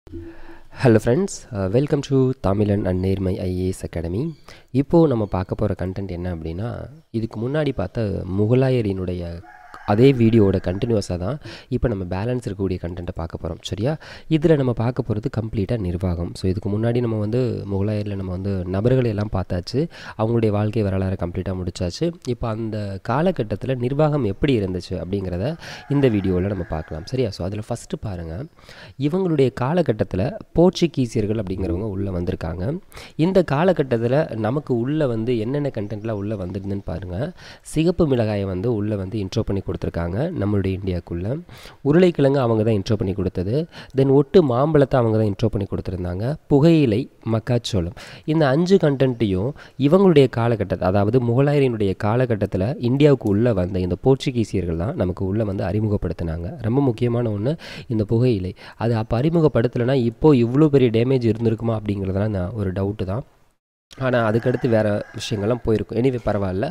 hello friends welcome to Tamizhan and Nermai IAS academy இப்போது நம்ம பார்க்க போகிற கண்டென்ட் என்ன அப்படின்னா இதுக்கு முன்னாடி பார்த்த முகலாயரினுடைய அதே வீடியோவோட கண்டினியூஸாக தான் இப்போ நம்ம பேலன்ஸ் இருக்கக்கூடிய கண்டென்ட்டை பார்க்க போகிறோம் சரியா இதில் நம்ம பார்க்க போகிறது கம்ப்ளீட்டாக நிர்வாகம் ஸோ இதுக்கு முன்னாடி நம்ம வந்து முகலாயரில் நம்ம வந்து நபர்களை எல்லாம் பார்த்தாச்சு அவங்களுடைய வாழ்க்கை வரலாறு கம்ப்ளீட்டாக முடிச்சாச்சு இப்போ அந்த காலகட்டத்தில் நிர்வாகம் எப்படி இருந்துச்சு அப்படிங்கிறத இந்த வீடியோவில் நம்ம பார்க்கலாம் சரியா ஸோ அதில் ஃபஸ்ட்டு பாருங்கள் இவங்களுடைய காலகட்டத்தில் போர்ச்சுகீசியர்கள் அப்படிங்கிறவங்க உள்ளே வந்திருக்காங்க இந்த காலகட்டத்தில் நமக்கு உள்ளே வந்து என்னென்ன கண்டென்ட்லாம் உள்ளே வந்துருந்துன்னு பாருங்கள் சிகப்பு மிளகாயை வந்து உள்ளே வந்து இன்ட்ரோ பண்ணி கொடுத்துருக்காங்க நம்மளுடைய இந்தியாவுக்குள்ளே உருளைக்கிழங்கு அவங்க தான் இன்ட்ரோ பண்ணி கொடுத்தது தென் ஒட்டு மாம்பழத்தை அவங்க தான் இன்ட்ரோ பண்ணி கொடுத்துருந்தாங்க புகையிலை மக்காச்சோளம் இந்த அஞ்சு கண்டென்ட்டையும் இவங்களுடைய காலகட்டத்தை அதாவது முகலாயரினுடைய காலகட்டத்தில் இந்தியாவுக்கு உள்ளே வந்த இந்த போர்ச்சுகீசியர்கள் தான் நமக்கு உள்ளே வந்து அறிமுகப்படுத்தினாங்க ரொம்ப முக்கியமான ஒன்று இந்த புகையிலை அது அப்போ அறிமுகப்படுத்தலைன்னா இப்போது இவ்வளோ பெரிய டேமேஜ் இருந்திருக்குமா அப்படிங்கிறதுலாம் நான் ஒரு டவுட்டு தான் ஆனால் அதுக்கடுத்து வேறு விஷயங்கள்லாம் போயிருக்கும் எனிவே பரவாயில்ல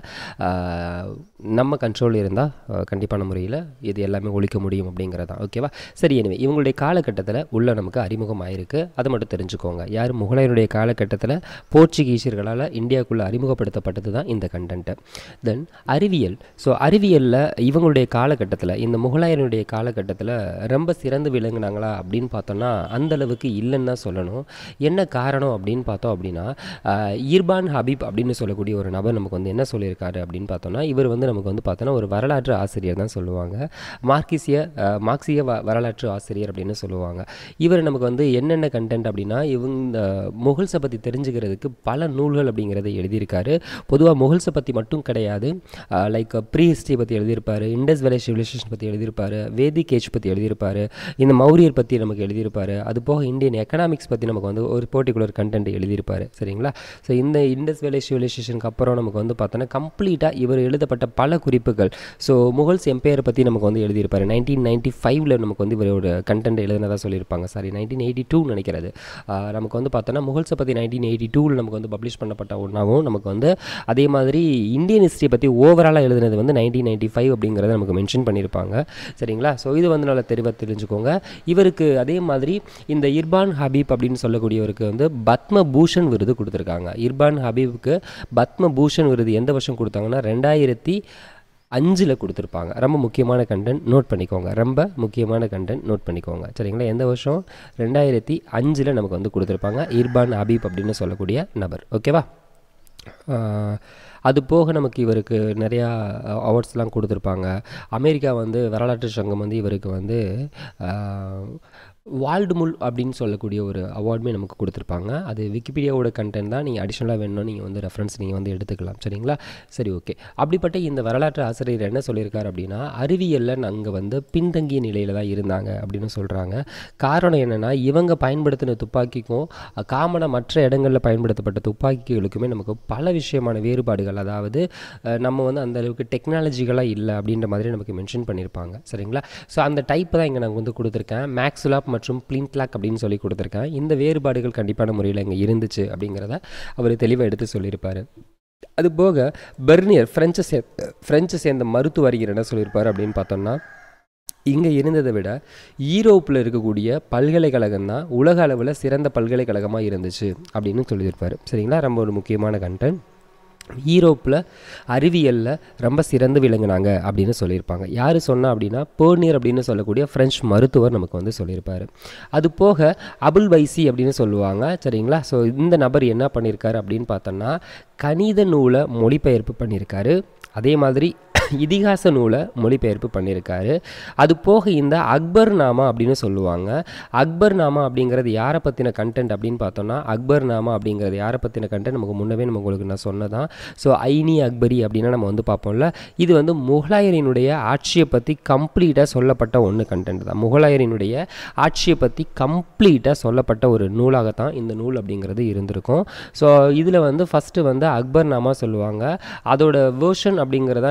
நம்ம கண்ட்ரோல் இருந்தால் கண்டிப்பான முறையில் இது எல்லாமே ஒழிக்க முடியும் அப்படிங்கிறதான் ஓகேவா சரி எனிவே இவங்களுடைய காலகட்டத்தில் உள்ள நமக்கு அறிமுகம் ஆயிருக்கு அதை மட்டும் தெரிஞ்சுக்கோங்க யார் முகலாயருடைய காலகட்டத்தில் போர்ச்சுகீசியர்களால் இந்தியாவுக்குள்ளே அறிமுகப்படுத்தப்பட்டது தான் இந்த கண்டென்ட்டு தென் அறிவியல் ஸோ அறிவியலில் இவங்களுடைய காலகட்டத்தில் இந்த முகலாயருடைய காலகட்டத்தில் ரொம்ப சிறந்து விளங்குனாங்களா அப்படின்னு பார்த்தோன்னா அந்தளவுக்கு இல்லைன்னு தான் சொல்லணும் என்ன காரணம் அப்படின்னு பார்த்தோம் அப்படின்னா ஈர்பான் ஹபீப் அப்படின்னு சொல்லக்கூடிய ஒரு நபர் நமக்கு வந்து என்ன சொல்லியிருக்காரு அப்படின்னு பார்த்தோன்னா இவர் வந்து நமக்கு வந்து பார்த்தோன்னா ஒரு வரலாற்று ஆசிரியர் தான் சொல்லுவாங்க மார்க்சிய மார்க்சிய வ வரலாற்று ஆசிரியர் அப்படின்னு சொல்லுவாங்க இவர் நமக்கு வந்து என்னென்ன கண்டென்ட் அப்படின்னா இவங்க முகல்ஸை பற்றி தெரிஞ்சுக்கிறதுக்கு பல நூல்கள் அப்படிங்கிறத எழுதியிருக்காரு பொதுவாக முகல்ஸை பற்றி மட்டும் கிடையாது லைக் ப்ரீ ஹிஸ்ட்ரி பற்றி எழுதியிருப்பார் இண்டஸ் வேலை சிவிலைசேஷன் பற்றி எழுதியிருப்பார் வேதிக் ஏஜ் பற்றி எழுதியிருப்பார் இந்த மௌரியர் பற்றி நமக்கு எழுதியிருப்பார் அது போக இந்தியன் எக்கனாமிக்ஸ் பற்றி நமக்கு வந்து ஒரு பர்டிகுலர் கண்டென்ட் எழுதியிருப்பார் சரிங்களா ஸோ இந்த இண்டஸ் வேலை சிவிலைசேஷனுக்கு அப்புறம் நமக்கு வந்து பார்த்தோன்னா கம்ப்ளீட்டாக இவர் எழுதப்பட்ட பல குறிப்புகள் ஸோ முகல்ஸ் எம்பையர் பற்றி நமக்கு வந்து எழுதியிருப்பார் நைன்டீன் நைன்ட்டி ஃபைவ்ல நமக்கு வந்து இவரோட கண்டென்ட் எழுதினதாக சொல்லியிருப்பாங்க சாரி நைன்டீன் எயிட்டி டூ நினைக்கிறது நமக்கு வந்து பார்த்தோன்னா முகல்ஸை பற்றி நைன்டீன் எயிட்டி டூவில் நமக்கு வந்து பப்ளிஷ் பண்ணப்பட்ட ஒன்றாகவும் நமக்கு வந்து அதே மாதிரி இந்தியன் ஹிஸ்ட்ரி பற்றி ஓவராலாக எழுதுனது வந்து நைன்டீன் நைன்ட்டி ஃபைவ் அப்படிங்கிறத நமக்கு மென்ஷன் பண்ணியிருப்பாங்க சரிங்களா ஸோ இது வந்து நல்லா தெளிவாக தெரிஞ்சுக்கோங்க இவருக்கு அதே மாதிரி இந்த இர்பான் ஹபீப் அப்படின்னு சொல்லக்கூடியவருக்கு வந்து பத்ம பூஷன் விருது கொடுத்துருக்காங்க இர்பான் ஹபீபுக்கு பத்ம பூஷன் விருது எந்த வருஷம் கொடுத்தாங்கன்னா ரெண்டாயிரத்தி அஞ்சில் கொடுத்துருப்பாங்க ரொம்ப முக்கியமான கண்டென்ட் நோட் பண்ணிக்கோங்க ரொம்ப முக்கியமான கண்டென்ட் நோட் பண்ணிக்கோங்க சரிங்களா எந்த வருஷம் ரெண்டாயிரத்தி அஞ்சில் நமக்கு வந்து கொடுத்துருப்பாங்க இர்பான் ஹபீப் அப்படின்னு சொல்லக்கூடிய நபர் ஓகேவா அது போக நமக்கு இவருக்கு நிறையா அவார்ட்ஸ்லாம் கொடுத்துருப்பாங்க அமெரிக்கா வந்து வரலாற்று சங்கம் வந்து இவருக்கு வந்து வால்டு முல் அப்படின்னு சொல்லக்கூடிய ஒரு அவார்டுமே நமக்கு கொடுத்துருப்பாங்க அது விக்கிபீடியாவோட கண்டென்ட் தான் நீங்கள் அடிஷ்னலாக வேணும் நீங்கள் வந்து ரெஃபரன்ஸ் நீங்கள் வந்து எடுத்துக்கலாம் சரிங்களா சரி ஓகே அப்படிப்பட்ட இந்த வரலாற்று ஆசிரியர் என்ன சொல்லியிருக்காரு அப்படின்னா அறிவியலில் அங்கே வந்து பின்தங்கிய நிலையில் தான் இருந்தாங்க அப்படின்னு சொல்கிறாங்க காரணம் என்னென்னா இவங்க பயன்படுத்தின துப்பாக்கிக்கும் காமனாக மற்ற இடங்களில் பயன்படுத்தப்பட்ட துப்பாக்கிகளுக்குமே நமக்கு பல விஷயமான வேறுபாடுகள் அதாவது நம்ம வந்து அந்த அளவுக்கு டெக்னாலஜிகளாக இல்லை அப்படின்ற மாதிரி நமக்கு மென்ஷன் பண்ணியிருப்பாங்க சரிங்களா ஸோ அந்த டைப் தான் இங்கே நாங்கள் வந்து கொடுத்துருக்கேன் மேக்ஸ்லாப் மற்றும் பிளின்ட்லாக் அப்படின்னு சொல்லி கொடுத்துருக்கேன் இந்த வேறுபாடுகள் கண்டிப்பான முறையில் இங்கே இருந்துச்சு அப்படிங்கிறத அவர் தெளிவாக எடுத்து சொல்லியிருப்பார் அது போக பெர்னியர் ஃப்ரெஞ்சை சே ஃப்ரெஞ்சை சேர்ந்த மருத்துவ அறிஞர் என்ன சொல்லியிருப்பார் அப்படின்னு பார்த்தோம்னா இங்கே இருந்ததை விட ஈரோப்பில் இருக்கக்கூடிய பல்கலைக்கழகம் தான் உலக அளவில் சிறந்த பல்கலைக்கழகமாக இருந்துச்சு அப்படின்னு சொல்லியிருப்பார் சரிங்களா ரொம்ப ஒரு முக்கியமான கண்டென்ட் ஈரோப்பில் அறிவியலில் ரொம்ப சிறந்து விளங்குனாங்க அப்படின்னு சொல்லியிருப்பாங்க யார் சொன்னால் அப்படின்னா பேர்னியர் அப்படின்னு சொல்லக்கூடிய ஃப்ரெஞ்ச் மருத்துவர் நமக்கு வந்து சொல்லியிருப்பார் அது போக அபுல் வைசி அப்படின்னு சொல்லுவாங்க சரிங்களா ஸோ இந்த நபர் என்ன பண்ணியிருக்காரு அப்படின்னு பார்த்தோன்னா கணித நூலை மொழிபெயர்ப்பு பண்ணியிருக்காரு அதே மாதிரி இதிகாச நூலை மொழிபெயர்ப்பு பண்ணியிருக்காரு அது போக இந்த அக்பர் நாமா அப்படின்னு சொல்லுவாங்க அக்பர் நாமா அப்படிங்கிறது யாரை பற்றின கண்டென்ட் அப்படின்னு பார்த்தோம்னா அக்பர் நாமா அப்படிங்கிறது யாரை பற்றின கண்டென்ட் நமக்கு முன்னவே நம்ம உங்களுக்கு நான் சொன்னதான் ஸோ ஐனி அக்பரி அப்படின்னா நம்ம வந்து பார்ப்போம்ல இது வந்து முகலாயரினுடைய ஆட்சியை பற்றி கம்ப்ளீட்டாக சொல்லப்பட்ட ஒன்று கண்டென்ட் தான் முகலாயரினுடைய ஆட்சியை பற்றி கம்ப்ளீட்டாக சொல்லப்பட்ட ஒரு நூலாகத்தான் இந்த நூல் அப்படிங்கிறது இருந்திருக்கும் ஸோ இதில் வந்து ஃபஸ்ட்டு வந்து அக்பர் நாமா சொல்லுவாங்க அதோட வேர்ஷன் அப்படிங்கிறத நமக்கு வந்து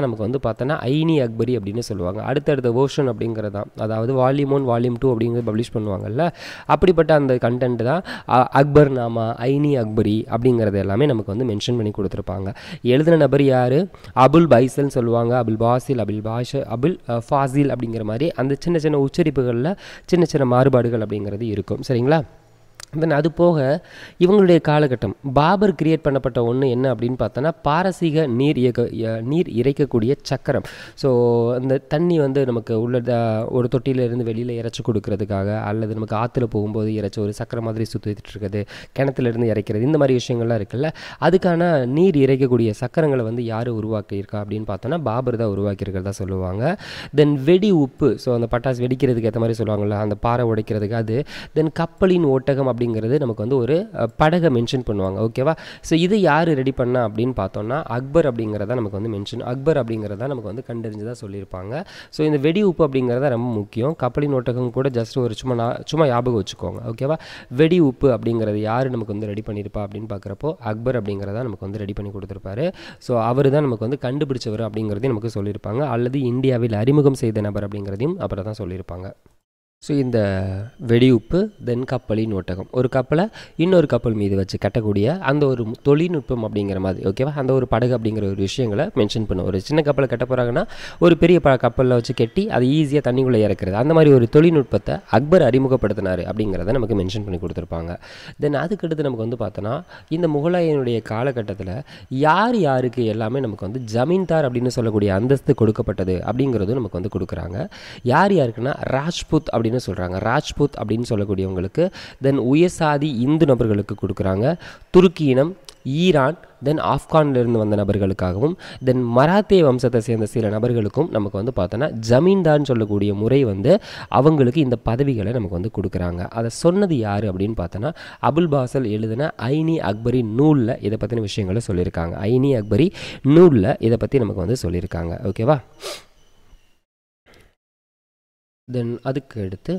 பார்த்தோன்னா ஐனி அக்பரி அப்படின்னு சொல்லுவாங்க அடுத்தடுத்த வேர்ஷன் அப்படிங்கிறது தான் அதாவது வால்யூம் ஒன் வால்யூம் டூ அப்படிங்கிறது பப்ளிஷ் பண்ணுவாங்கல்ல அப்படிப்பட்ட அந்த கண்டென்ட் தான் அ- அக்பர் நாமா ஐனி அக்பரி அப்படிங்கிறது எல்லாமே நமக்கு வந்து மென்ஷன் பண்ணி கொடுத்துருப்பாங்க எழுதின நபர் யார் அபுல் பைசல்னு சொல்லுவாங்க அபுல் பாசில் அபுல் பாஷ அபுல் அஹ், ஃபாசில் அப்படிங்கிற மாதிரி அந்த சின்ன சின்ன உச்சரிப்புகளில் சின்ன சின்ன மாறுபாடுகள் அப்படிங்கிறது இருக்கும் சரிங்களா தென் அது போக இவங்களுடைய காலகட்டம் பாபர் கிரியேட் பண்ணப்பட்ட ஒன்று என்ன அப்படின்னு பார்த்தோன்னா பாரசீக நீர் இயக்க ய- நீர் இறைக்கக்கூடிய சக்கரம் ஸோ அந்த தண்ணி வந்து நமக்கு உள்ள த- ஒரு தொட்டியிலேருந்து வெளியில் இறைச்சி கொடுக்கறதுக்காக அல்லது நமக்கு ஆற்றுல போகும்போது இறைச்சி ஒரு சக்கரம் மாதிரி சுற்றிட்டு இருக்குது கிணத்துலேருந்து இறைக்கிறது இந்த மாதிரி விஷயங்கள்லாம் இருக்குல்ல அதுக்கான நீர் இறைக்கக்கூடிய சக்கரங்களை வந்து யார் உருவாக்கியிருக்கா அப்படின்னு பார்த்தோன்னா பாபர் தான் உருவாக்கியிருக்கிறதா சொல்லுவாங்க தென் வெடி உப்பு ஸோ அந்த பட்டாசு வெடிக்கிறதுக்கு ஏற்ற மாதிரி சொல்லுவாங்கள்ல அந்த பாறை உடைக்கிறதுக்கு அது தென் கப்பலின் ஓட்டகம் அப்படிங்கிறது நமக்கு வந்து ஒரு அஹ், படகை மென்ஷன் பண்ணுவாங்க ஓகேவா ஸோ இது யார் ரெடி பண்ணா அப்படின்னு பார்த்தோம்னா அக்பர் அப்படிங்கிறத நமக்கு வந்து மென்ஷன் அக்பர் அப்படிங்கிறத நமக்கு வந்து கண்டறிஞ்சதாக சொல்லியிருப்பாங்க ஸோ இந்த வெடி உப்பு அப்படிங்கிறத ரொம்ப முக்கியம் கப்பலின் ஓட்டகம் கூட ஜஸ்ட் ஒரு சும்மா நா- சும்மா ஞாபகம் வச்சுக்கோங்க ஓகேவா வெடி உப்பு அப்படிங்கிறது யார் நமக்கு வந்து ரெடி பண்ணியிருப்பா அப்படின்னு பார்க்குறப்போ அக்பர் அப்படிங்கிறத நமக்கு வந்து ரெடி பண்ணி கொடுத்துருப்பாரு ஸோ அவர் தான் நமக்கு வந்து கண்டுபிடிச்சவர் அப்படிங்கிறதையும் நமக்கு சொல்லியிருப்பாங்க அல்லது இந்தியாவில் அறிமுகம் செய்த நபர் அப்படிங்கிறதையும் அப்புறம் தான் சொல்லியிருப்பாங்க ஸோ இந்த வெடி உப்பு தென் கப்பலின் ஓட்டகம் ஒரு கப்பலை இன்னொரு கப்பல் மீது வச்சு கட்டக்கூடிய அந்த ஒரு மு- தொழில்நுட்பம் அப்படிங்கிற மாதிரி ஓகேவா அந்த ஒரு படகு அப்படிங்கிற ஒரு விஷயங்களை மென்ஷன் பண்ணும் ஒரு சின்ன கப்பலை கட்ட போகிறாங்கன்னா ஒரு பெரிய ப கப்பலில் வச்சு கட்டி அதை ஈஸியாக தண்ணிக்குள்ளே இறக்குறது அந்த மாதிரி ஒரு தொழில்நுட்பத்தை அக்பர் அறிமுகப்படுத்தினார் அப்படிங்கிறத நமக்கு மென்ஷன் பண்ணி கொடுத்துருப்பாங்க தென் அதுக்கடுத்து நமக்கு வந்து பார்த்தோன்னா இந்த முகலாயனுடைய காலகட்டத்தில் யார் யாருக்கு எல்லாமே நமக்கு வந்து ஜமீன்தார் அப்படின்னு சொல்லக்கூடிய அந்தஸ்து கொடுக்கப்பட்டது அப்படிங்கிறதும் நமக்கு வந்து கொடுக்குறாங்க யார் யாருக்குன்னா ராஜ்புத் அப்படின்னு சொல்கிறாங்க ராஜ்புத் அப்படின்னு சொல்லக்கூடியவங்களுக்கு தென் உயர்சாதி இந்து நபர்களுக்கு கொடுக்குறாங்க துருக்கி இனம் ஈரான் தென் ஆப்கான்லேருந்து வந்த நபர்களுக்காகவும் தென் மராத்தே வம்சத்தை சேர்ந்த சில நபர்களுக்கும் நமக்கு வந்து பார்த்தோன்னா ஜமீன்தார்னு சொல்லக்கூடிய முறை வந்து அவங்களுக்கு இந்த பதவிகளை நமக்கு வந்து கொடுக்குறாங்க அதை சொன்னது யார் அப்படின்னு பார்த்தோன்னா அபுல் பாசல் எழுதின ஐனி அக்பரி நூலில் இதை பற்றின விஷயங்களை சொல்லியிருக்காங்க ஐனி அக்பரி நூலில் இதை பற்றி நமக்கு வந்து சொல்லியிருக்காங்க ஓகேவா தென் அதுக்கு அடுத்து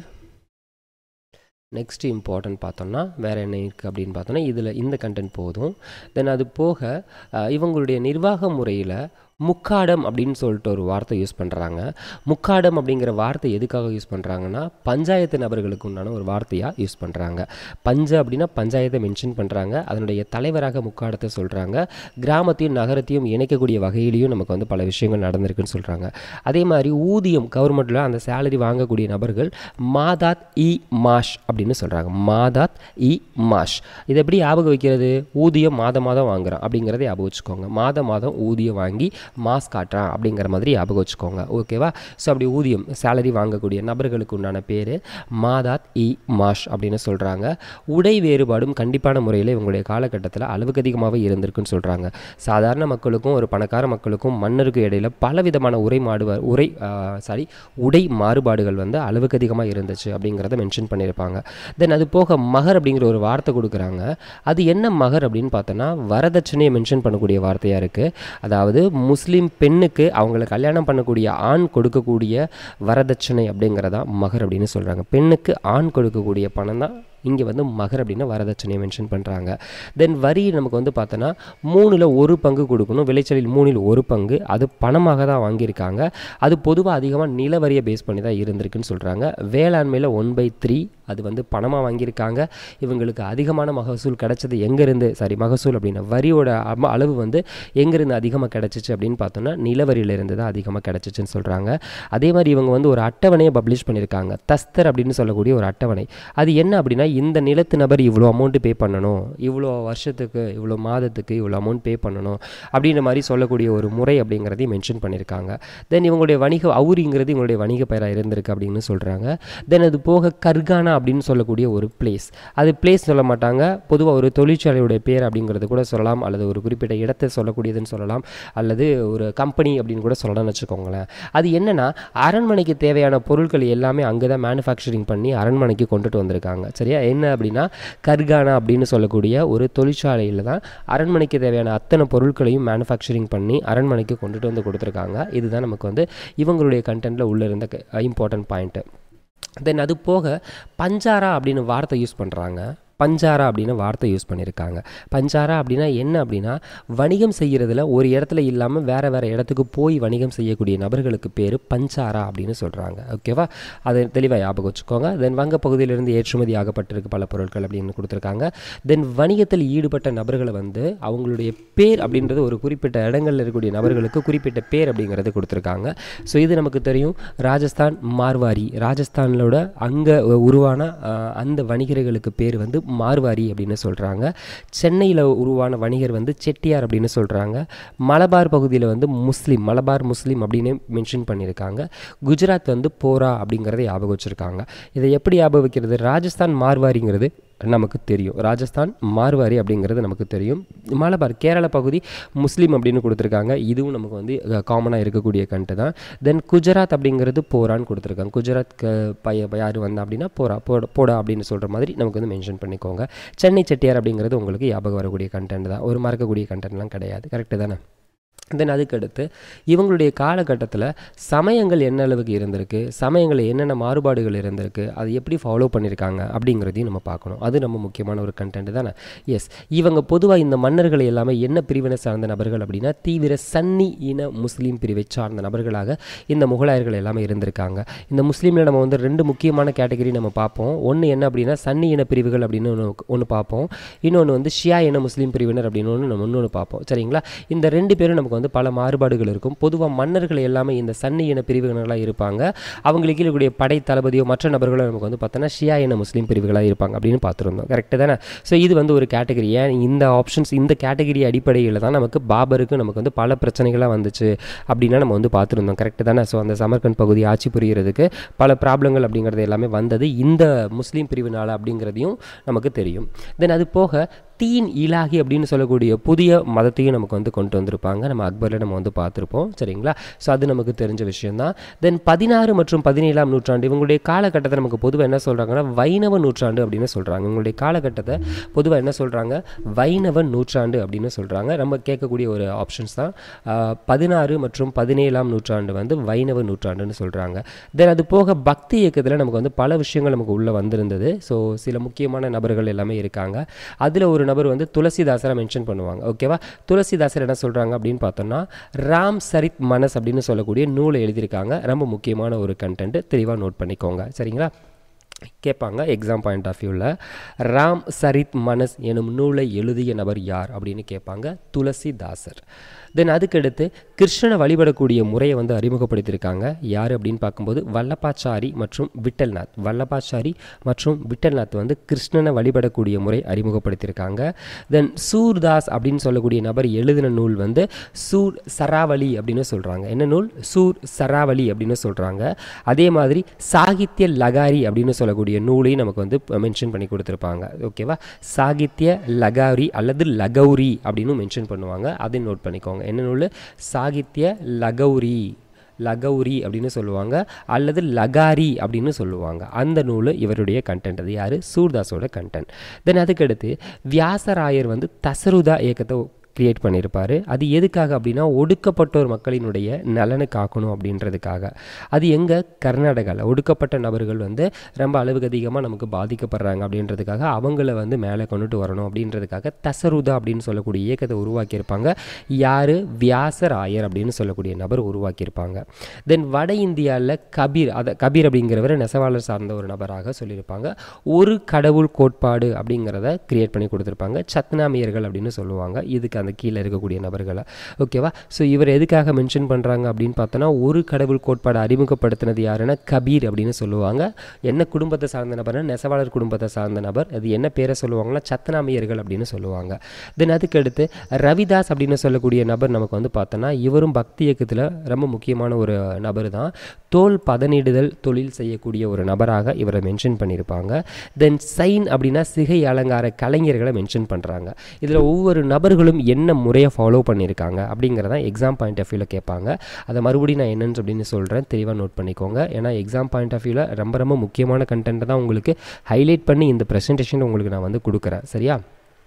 நெக்ஸ்ட் இம்பார்ட்டன்ட் பார்த்தோம்னா வேறு என்ன இருக்குது அப்படின்னு பார்த்தோம்னா இதில் இந்த கண்டென்ட் போதும் தென் அது போக அஹ், இவங்களுடைய நிர்வாக முறையில் முக்காடம் அப்படின்னு சொல்லிட்டு ஒரு வார்த்தை யூஸ் பண்ணுறாங்க முக்காடம் அப்படிங்கிற வார்த்தை எதுக்காக யூஸ் பண்ணுறாங்கன்னா பஞ்சாயத்து நபர்களுக்கு உண்டான ஒரு வார்த்தையாக யூஸ் பண்ணுறாங்க பஞ்ச அப்படின்னா பஞ்சாயத்தை மென்ஷன் பண்ணுறாங்க அதனுடைய தலைவராக முக்காடத்தை சொல்கிறாங்க கிராமத்தையும் நகரத்தையும் இணைக்கக்கூடிய வகையிலையும் நமக்கு வந்து பல விஷயங்கள் நடந்திருக்குன்னு சொல்கிறாங்க அதே மாதிரி ஊதியம் கவர்மெண்ட்டில் அந்த சேலரி வாங்கக்கூடிய நபர்கள் மாதாத் இ மாஷ் அப்படின்னு சொல்கிறாங்க மாதாத் இ மாஷ் இதை எப்படி ஞாபகம் வைக்கிறது ஊதியம் மாதம் மாதம் வாங்குறான் அப்படிங்கிறத ஞாபகம் வச்சுக்கோங்க மாதம் மாதம் ஊதியம் வாங்கி மாஸ் காட்டுறான் அப்படிங்கிற மாதிரி ஞாபகம் வச்சுக்கோங்க ஓகேவா ஸோ அப்படி ஊதியம் சேலரி வாங்கக்கூடிய நபர்களுக்கு உண்டான பேர் மாதாத் இ மாஷ் அப்படின்னு சொல்கிறாங்க உடை வேறுபாடும் கண்டிப்பான முறையில் இவங்களுடைய காலகட்டத்தில் அளவுக்கு அதிகமாகவே இருந்திருக்குன்னு சொல்கிறாங்க சாதாரண மக்களுக்கும் ஒரு பணக்கார மக்களுக்கும் மன்னருக்கு இடையில பலவிதமான உரை மாடுவா உரை சாரி உடை மாறுபாடுகள் வந்து அளவுக்கு அதிகமாக இருந்துச்சு அப்படிங்கிறத மென்ஷன் பண்ணியிருப்பாங்க தென் அது போக மகர் அப்படிங்கிற ஒரு வார்த்தை கொடுக்குறாங்க அது என்ன மகர் அப்படின்னு பார்த்தோன்னா வரதட்சணையை மென்ஷன் பண்ணக்கூடிய வார்த்தையாக இருக்குது அதாவது முஸ்லீம் பெண்ணுக்கு அவங்கள கல்யாணம் பண்ணக்கூடிய ஆண் கொடுக்கக்கூடிய வரதட்சணை அப்படிங்கிறதா மகர் அப்படின்னு சொல்கிறாங்க பெண்ணுக்கு ஆண் கொடுக்கக்கூடிய பணம் தான் இங்கே வந்து மகர் அப்படின்னா வரதட்சணையை மென்ஷன் பண்ணுறாங்க தென் வரி நமக்கு வந்து பார்த்தோன்னா மூணில் ஒரு பங்கு கொடுக்கணும் விளைச்சலில் மூணில் ஒரு பங்கு அது பணமாக தான் வாங்கியிருக்காங்க அது பொதுவாக அதிகமாக நில வரியை பேஸ் பண்ணி தான் இருந்திருக்குன்னு சொல்கிறாங்க வேளாண்மையில் ஒன் பை த்ரீ அது வந்து பணமாக வாங்கியிருக்காங்க இவங்களுக்கு அதிகமான மகசூல் கிடைச்சது எங்கேருந்து சாரி மகசூல் அப்படின்னா வரியோட அம- அளவு வந்து எங்கேருந்து அதிகமாக கிடைச்சிச்சு அப்படின்னு பார்த்தோன்னா நிலவரியிலிருந்து தான் அதிகமாக கிடைச்சிச்சுன்னு சொல்கிறாங்க அதே மாதிரி இவங்க வந்து ஒரு அட்டவணையை பப்ளிஷ் பண்ணியிருக்காங்க தஸ்தர் அப்படின்னு சொல்லக்கூடிய ஒரு அட்டவணை அது என்ன அப்படின்னா இந்த நிலத்து நபர் இவ்வளோ அமௌண்ட்டு பே பண்ணணும் இவ்வளோ வருஷத்துக்கு இவ்வளோ மாதத்துக்கு இவ்வளோ அமௌண்ட் பே பண்ணணும் அப்படின்ற மாதிரி சொல்லக்கூடிய ஒரு முறை அப்படிங்கிறதையும் மென்ஷன் பண்ணியிருக்காங்க தென் இவங்களுடைய வணிக அவுரிங்கிறது இவங்களுடைய வணிக பெயராக இருந்திருக்கு அப்படின்னு சொல்கிறாங்க தென் அது போக கர்கானா அப்படின்னு சொல்லக்கூடிய ஒரு பிளேஸ் அது பிளேஸ் சொல்ல மாட்டாங்க பொதுவாக ஒரு தொழிற்சாலையுடைய பேர் அப்படிங்கிறது கூட சொல்லலாம் அல்லது ஒரு குறிப்பிட்ட இடத்தை சொல்லக்கூடியதுன்னு சொல்லலாம் அல்லது ஒரு கம்பெனி அப்படின்னு கூட சொல்லலாம்னு வச்சுக்கோங்களேன் அது என்னன்னா அரண்மனைக்கு தேவையான பொருட்கள் எல்லாமே அங்கே தான் மேனுஃபேக்சரிங் பண்ணி அரண்மனைக்கு கொண்டுட்டு வந்திருக்காங்க சரியா என்ன அப்படின்னா கர்கானா அப்படின்னு சொல்லக்கூடிய ஒரு தொழிற்சாலையில் தான் அரண்மனைக்கு தேவையான அத்தனை பொருட்களையும் மேனுஃபேக்சரிங் பண்ணி அரண்மனைக்கு கொண்டுட்டு வந்து கொடுத்துருக்காங்க இதுதான் நமக்கு வந்து இவங்களுடைய கண்டென்ட்டில் உள்ள இருந்த இம்பார்ட்டன்ட் பாயிண்ட்டு தென் அது போக பஞ்சாரா அப்படின்னு வார்த்தை யூஸ் பண்ணுறாங்க பஞ்சாரா அப்படின்னு வார்த்தை யூஸ் பண்ணியிருக்காங்க பஞ்சாரா அப்படின்னா என்ன அப்படின்னா வணிகம் செய்கிறதுல ஒரு இடத்துல இல்லாமல் வேறு வேறு இடத்துக்கு போய் வணிகம் செய்யக்கூடிய நபர்களுக்கு பேர் பஞ்சாரா அப்படின்னு சொல்கிறாங்க ஓகேவா அதை தெளிவாக ஞாபகம் வச்சுக்கோங்க தென் வங்க பகுதியிலிருந்து ஏற்றுமதி ஆகப்பட்டிருக்கு பல பொருட்கள் அப்படின்னு கொடுத்துருக்காங்க தென் வணிகத்தில் ஈடுபட்ட நபர்களை வந்து அவங்களுடைய பேர் அப்படின்றது ஒரு குறிப்பிட்ட இடங்களில் இருக்கக்கூடிய நபர்களுக்கு குறிப்பிட்ட பேர் அப்படிங்கிறது கொடுத்துருக்காங்க ஸோ இது நமக்கு தெரியும் ராஜஸ்தான் மார்வாரி ராஜஸ்தானோட அங்கே உருவான அஹ், அந்த வணிகர்களுக்கு பேர் வந்து மார்வாரி அப்படின்னு சொல்கிறாங்க சென்னையில் உருவான வணிகர் வந்து செட்டியார் அப்படின்னு சொல்கிறாங்க மலபார் பகுதியில் வந்து முஸ்லீம் மலபார் முஸ்லீம் அப்படின்னு மென்ஷன் பண்ணியிருக்காங்க குஜராத் வந்து போரா அப்படிங்கிறத ஞாபகம் வச்சுருக்காங்க இதை எப்படி ஞாபகம் வைக்கிறது ராஜஸ்தான் மார்வாரிங்கிறது நமக்கு தெரியும் ராஜஸ்தான் மார்வாரி அப்படிங்கிறது நமக்கு தெரியும் மலபார் கேரள பகுதி முஸ்லீம் அப்படின்னு கொடுத்துருக்காங்க இதுவும் நமக்கு வந்து காமனாக இருக்கக்கூடிய கண்ட்டு தான் தென் குஜராத் அப்படிங்கிறது போரான்னு கொடுத்துருக்காங்க குஜராத் க- பைய யார் வந்தா அப்படின்னா போரா போட போடா அப்படின்னு சொல்கிற மாதிரி நமக்கு வந்து மென்ஷன் பண்ணிக்கோங்க சென்னை செட்டியார் அப்படிங்கிறது உங்களுக்கு ஞாபகம் வரக்கூடிய கண்டென்ட் தான் ஒரு மறக்கக்கூடிய கண்டென்ட்லாம் கிடையாது கரெக்டு தானே தென் அதுக்கடுத்து இவங்களுடைய காலகட்டத்தில் சமயங்கள் என்ன அளவுக்கு இருந்திருக்கு சமயங்களில் என்னென்ன மாறுபாடுகள் இருந்திருக்கு அது எப்படி ஃபாலோ பண்ணியிருக்காங்க அப்படிங்கிறதையும் நம்ம பார்க்கணும் அது நம்ம முக்கியமான ஒரு கண்டென்ட் தானே எஸ் இவங்க பொதுவாக இந்த மன்னர்கள் எல்லாமே என்ன பிரிவினை சார்ந்த நபர்கள் அப்படின்னா தீவிர சன்னி இன முஸ்லீம் பிரிவை சார்ந்த நபர்களாக இந்த முகலாயர்கள் எல்லாமே இருந்திருக்காங்க இந்த முஸ்லீமில் நம்ம வந்து ரெண்டு முக்கியமான கேட்டகரி நம்ம பார்ப்போம் ஒன்று என்ன அப்படின்னா சன்னி இன பிரிவுகள் அப்படின்னு ஒன்று ஒன்று பார்ப்போம் இன்னொன்று வந்து ஷியா இன முஸ்லீம் பிரிவினர் அப்படின்னு ஒன்று நம்ம இன்னொன்று பார்ப்போம் சரிங்களா இந்த ரெண்டு பேரும் நமக்கு வந்து பல மாறுபாடுகள் இருக்கும் பொதுவாக மன்னர்கள் எல்லாமே இந்த சன்னி இன பிரிவினர்களாக இருப்பாங்க அவங்களுக்கு இருக்கக்கூடிய படை தளபதியோ மற்ற நபர்களோ நமக்கு வந்து பார்த்தோன்னா ஷியா இன முஸ்லீம் பிரிவுகளாக இருப்பாங்க அப்படின்னு பார்த்துருந்தோம் கரெக்டு தானே ஸோ இது வந்து ஒரு கேட்டகரி ஏன் இந்த ஆப்ஷன்ஸ் இந்த கேட்டகரி அடிப்படையில் தான் நமக்கு பாபருக்கு நமக்கு வந்து பல பிரச்சனைகளாக வந்துச்சு அப்படின்னா நம்ம வந்து பார்த்துருந்தோம் கரெக்டு தானே ஸோ அந்த சமர்கண்ட் பகுதி ஆட்சி புரியறதுக்கு பல ப்ராப்ளங்கள் அப்படிங்கிறது எல்லாமே வந்தது இந்த முஸ்லீம் பிரிவினால் அப்படிங்கிறதையும் நமக்கு தெரியும் தென் அது போக தீன் இலாஹி அப்படின்னு சொல்லக்கூடிய புதிய மதத்தையும் நமக்கு வந்து கொண்டு வந்திருப்பாங்க நம்ம அக்பரில் நம்ம வந்து பார்த்துருப்போம் சரிங்களா ஸோ அது நமக்கு தெரிஞ்ச விஷயம்தான் தென் பதினாறு மற்றும் பதினேழாம் நூற்றாண்டு இவங்களுடைய காலகட்டத்தை நமக்கு பொதுவாக என்ன சொல்கிறாங்கன்னா வைணவ நூற்றாண்டு அப்படின்னு சொல்கிறாங்க இவங்களுடைய காலகட்டத்தை பொதுவாக என்ன சொல்கிறாங்க வைணவ நூற்றாண்டு அப்படின்னு சொல்கிறாங்க நம்ம கேட்கக்கூடிய ஒரு ஆப்ஷன்ஸ் தான் ஆஹ், பதினாறு மற்றும் பதினேழாம் நூற்றாண்டு வந்து வைணவ நூற்றாண்டுன்னு சொல்கிறாங்க தென் அது போக பக்தி இயக்கத்தில் நமக்கு வந்து பல விஷயங்கள் நமக்கு உள்ளே வந்திருந்தது ஸோ சில முக்கியமான நபர்கள் எல்லாமே இருக்காங்க அதில் ஒரு நபர் வந்து துளசிதாசரை மென்ஷன் பண்ணுவாங்க ஓகேவா துளசிதாசர் என்ன சொல்கிறாங்க அப்படின்னு பார்த்தோம்னா ராம் சரித் மனஸ் அப்படின்னு சொல்லக்கூடிய நூலை எழுதியிருக்காங்க ரொம்ப முக்கியமான ஒரு கண்டென்ட் தெளிவாக நோட் பண்ணிக்கோங்க சரிங்களா கேட்பாங்க எக்ஸாம் பாயிண்ட் ஆஃப் வியூவில் ராம் சரித் மனஸ் எனும் நூலை எழுதிய நபர் யார் அப்படின்னு கேட்பாங்க துளசிதாசர் தென் அதுக்கடுத்து கிருஷ்ணனை வழிபடக்கூடிய முறையை வந்து அறிமுகப்படுத்தியிருக்காங்க யார் அப்படின்னு பார்க்கும்போது வல்லபாச்சாரி மற்றும் விட்டல்நாத் வல்லபாச்சாரி மற்றும் விட்டல்நாத் வந்து கிருஷ்ணனை வழிபடக்கூடிய முறை அறிமுகப்படுத்தியிருக்காங்க தென் சூர்தாஸ் அப்படின்னு சொல்லக்கூடிய நபர் எழுதின நூல் வந்து சூர் சராவளி அப்படின்னு சொல்கிறாங்க என்ன நூல் சூர் சராவளி அப்படின்னு சொல்கிறாங்க அதே மாதிரி சாகித்ய லகாரி அப்படின்னு சொல்லக்கூடிய நூலையும் நமக்கு வந்து மென்ஷன் பண்ணி கொடுத்துருப்பாங்க ஓகேவா சாகித்ய லகாரி அல்லது லகௌரி அப்படின்னு மென்ஷன் பண்ணுவாங்க அதை நோட் பண்ணிக்கோங்க என்ன நூல் சாகித்ய லகௌரி லகௌரி அப்படின்னு சொல்லுவாங்க அல்லது லகாரி அப்படின்னு சொல்லுவாங்க அந்த நூல் இவருடைய கண்டென்ட் அது யார் சூர்தாஸோட கண்டென்ட் தென் அதுக்கடுத்து வியாசராயர் வந்து தசருதா இயக்கத்தை கிரியேட் பண்ணியிருப்பார் அது எதுக்காக அப்படின்னா ஒடுக்கப்பட்டோர் மக்களினுடைய நலனை காக்கணும் அப்படின்றதுக்காக அது எங்கே கர்நாடகாவில் ஒடுக்கப்பட்ட நபர்கள் வந்து ரொம்ப அளவுக்கு அதிகமாக நமக்கு பாதிக்கப்படுறாங்க அப்படின்றதுக்காக அவங்கள வந்து மேலே கொண்டுட்டு வரணும் அப்படின்றதுக்காக தசருதா அப்படின்னு சொல்லக்கூடிய இயக்கத்தை உருவாக்கியிருப்பாங்க யார் வியாசராயர் அப்படின்னு சொல்லக்கூடிய நபர் உருவாக்கியிருப்பாங்க தென் வட இந்தியாவில் கபீர் அதை கபீர் அப்படிங்கிறவர் நெசவாளர் சார்ந்த ஒரு நபராக சொல்லியிருப்பாங்க ஒரு கடவுள் கோட்பாடு அப்படிங்கிறத கிரியேட் பண்ணி கொடுத்துருப்பாங்க சத்னாமியர்கள் அப்படின்னு சொல்லுவாங்க இதுக்கு அந்த கீழே இருக்கக்கூடிய நபர்களை ஓகேவா ஸோ இவர் எதுக்காக மென்ஷன் பண்ணுறாங்க அப்படின்னு பார்த்தோன்னா ஒரு கடவுள் கோட்பாடு அறிமுகப்படுத்தினது யாருன்னா கபீர் அப்படின்னு சொல்லுவாங்க என்ன குடும்பத்தை சார்ந்த நபர்னா நெசவாளர் குடும்பத்தை சார்ந்த நபர் அது என்ன பேரை சொல்லுவாங்கன்னா சத்னாமியர்கள் அப்படின்னு சொல்லுவாங்க தென் அதுக்கடுத்து ரவிதாஸ் அப்படின்னு சொல்லக்கூடிய நபர் நமக்கு வந்து பார்த்தோன்னா இவரும் பக்தி இயக்கத்தில் ரொம்ப முக்கியமான ஒரு நபர் தான் தோல் பதனிடுதல் தொழில் செய்யக்கூடிய ஒரு நபராக இவரை மென்ஷன் பண்ணியிருப்பாங்க தென் சைன் அப்படின்னா சிகை அலங்கார கலைஞர்களை மென்ஷன் பண்ணுறாங்க இதில் ஒவ்வொரு நபர்களும் என்ன முறையை ஃபாலோ பண்ணியிருக்காங்க அப்படிங்கிறத எக்ஸாம் பாயிண்ட் ஆஃப் வியூவில் கேட்பாங்க அதை மறுபடியும் நான் என்னன்னு அப்படின்னு சொல்கிறேன் தெளிவாக நோட் பண்ணிக்கோங்க ஏன்னா எக்ஸாம் பாயிண்ட் ஆஃப் வியூவில் ரொம்ப ரொம்ப முக்கியமான கண்டென்ட்டை தான் உங்களுக்கு ஹைலைட் பண்ணி இந்த ப்ரெசன்டேஷன் உங்களுக்கு நான் வந்து கொடுக்குறேன் சரியா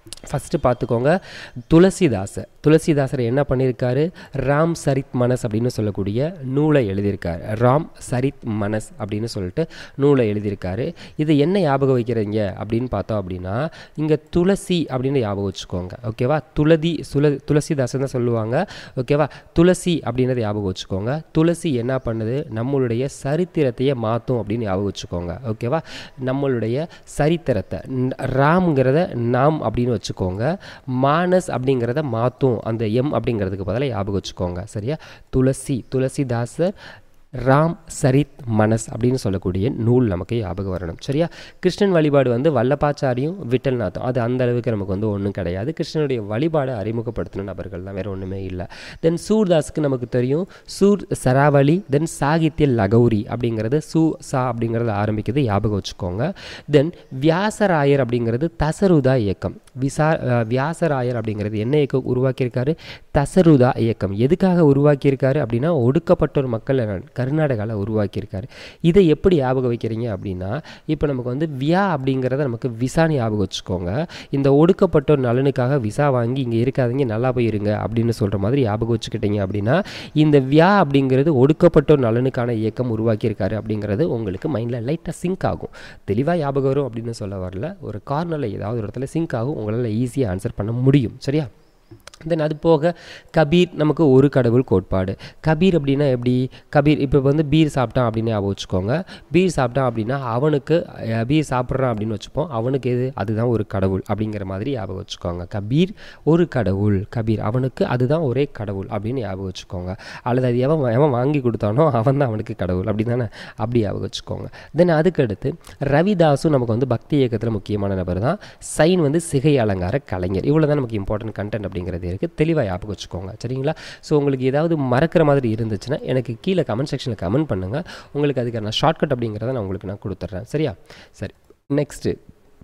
ஃபஸ்ட்டு பார்த்துக்கோங்க துளசிதாசர் துளசிதாசர் என்ன பண்ணியிருக்காரு ராம் சரித் மனஸ் அப்படின்னு சொல்லக்கூடிய நூலை எழுதியிருக்காரு ராம் சரித் மனஸ் அப்படின்னு சொல்லிட்டு நூலை எழுதியிருக்காரு இது என்ன ஞாபகம் வைக்கிறீங்க அப்படின்னு பார்த்தோம் அப்படின்னா இங்கே துளசி அப்படின்னு ஞாபகம் வச்சுக்கோங்க ஓகேவா துளதி சுல துளசிதாசன் தான் சொல்லுவாங்க ஓகேவா துளசி அப்படின்றத ஞாபகம் வச்சுக்கோங்க துளசி என்ன பண்ணுது நம்மளுடைய சரித்திரத்தையே மாற்றும் அப்படின்னு ஞாபகம் வச்சுக்கோங்க ஓகேவா நம்மளுடைய சரித்திரத்தை ந- ராம்ங்கிறத நாம் அப்படின்னு வச்சுக்கோங்க மானஸ் அப்படிங்கிறத மாற்றும் அந்த எம் அப்படிங்கிறதுக்கு பதிலாக ஞாபகம் வச்சுக்கோங்க சரியா துளசி துளசிதாசர் ராம் சரித் மனஸ் அப்படின்னு சொல்லக்கூடிய நூல் நமக்கு ஞாபகம் வரணும் சரியா கிருஷ்ணன் வழிபாடு வந்து வல்லபாச்சாரியும் விட்டல்நாத்தும் அது அந்த அளவுக்கு நமக்கு வந்து ஒன்றும் கிடையாது கிருஷ்ணனுடைய வழிபாடை அறிமுகப்படுத்தின நபர்கள் தான் வேறு ஒன்றுமே இல்லை தென் சூர்தாஸுக்கு நமக்கு தெரியும் சூர் சராவளி தென் சாகித்ய லகௌரி அப்படிங்கிறது சூ சா அப்படிங்கிறது ஆரம்பிக்குது ஞாபகம் வச்சுக்கோங்க தென் வியாசராயர் அப்படிங்கிறது தசருதா இயக்கம் விசா அஹ், வியாசராயர் அப்படிங்கிறது என்ன இயக்கம் உருவாக்கியிருக்காரு தசருதா இயக்கம் எதுக்காக உருவாக்கியிருக்காரு அப்படின்னா ஒடுக்கப்பட்டோர் மக்கள் கர்நாடகாவில் உருவாக்கியிருக்காரு இதை எப்படி ஞாபகம் வைக்கிறீங்க அப்படின்னா இப்போ நமக்கு வந்து வியா அப்படிங்கிறத நமக்கு விசான்னு ஞாபகம் வச்சுக்கோங்க இந்த ஒடுக்கப்பட்டோர் நலனுக்காக விசா வாங்கி இங்கே இருக்காதீங்க நல்லா போய் இருங்க அப்படின்னு சொல்கிற மாதிரி ஞாபகம் வச்சுக்கிட்டீங்க அப்படின்னா இந்த வியா அப்படிங்கிறது ஒடுக்கப்பட்டோர் நலனுக்கான இயக்கம் உருவாக்கியிருக்காரு அப்படிங்கிறது உங்களுக்கு மைண்டில் லைட்டாக சிங்க் ஆகும் தெளிவாக ஞாபகம் வரும் அப்படின்னு சொல்ல வரல ஒரு கார்னரில் ஏதாவது ஒரு இடத்துல சிங்க் ஆகும் உங்களால் ஈஸியாக ஆன்சர் பண்ண முடியும் சரியா தென் அது போக கபீர் நமக்கு ஒரு கடவுள் கோட்பாடு கபீர் அப்படின்னா எப்படி கபீர் இப்போ வந்து பீர் சாப்பிட்டான் அப்படின்னு ஞாபகம் வச்சுக்கோங்க பீர் சாப்பிட்டான் அப்படின்னா அவனுக்கு அஹ், பீர் சாப்பிட்றான் அப்படின்னு வச்சுப்போம் அவனுக்கு எது அதுதான் ஒரு கடவுள் அப்படிங்கிற மாதிரி ஞாபகம் வச்சுக்கோங்க கபீர் ஒரு கடவுள் கபீர் அவனுக்கு அதுதான் ஒரே கடவுள் அப்படின்னு ஞாபகம் வச்சுக்கோங்க அல்லது அது எவன் எவன் வாங்கி கொடுத்தானோ அவன் தான் அவனுக்கு கடவுள் அப்படி தானே அப்படி ஞாபகம் வச்சுக்கோங்க தென் அதுக்கடுத்து ரவிதாசும் நமக்கு வந்து பக்தி இயக்கத்தில் முக்கியமான நபர் தான் சைன் வந்து சிகை அலங்கார கலைஞர் இவ்வளோ தான் நமக்கு இம்பார்ட்டன்ட் கண்டென்ட் அப்படிங்கிறது இருக்குது தெளிவாக ஞாபகம் வச்சுக்கோங்க சரிங்களா ஸோ உங்களுக்கு ஏதாவது மறக்கிற மாதிரி இருந்துச்சுன்னா எனக்கு கீழே கமெண்ட் செக்ஷனில் கமெண்ட் பண்ணுங்கள் உங்களுக்கு அதுக்கு நான் ஷார்ட்கட் அப்படிங்கிறத நான் உங்களுக்கு நான் கொடுத்துட்றேன் சரியா சரி நெக்ஸ்ட்டு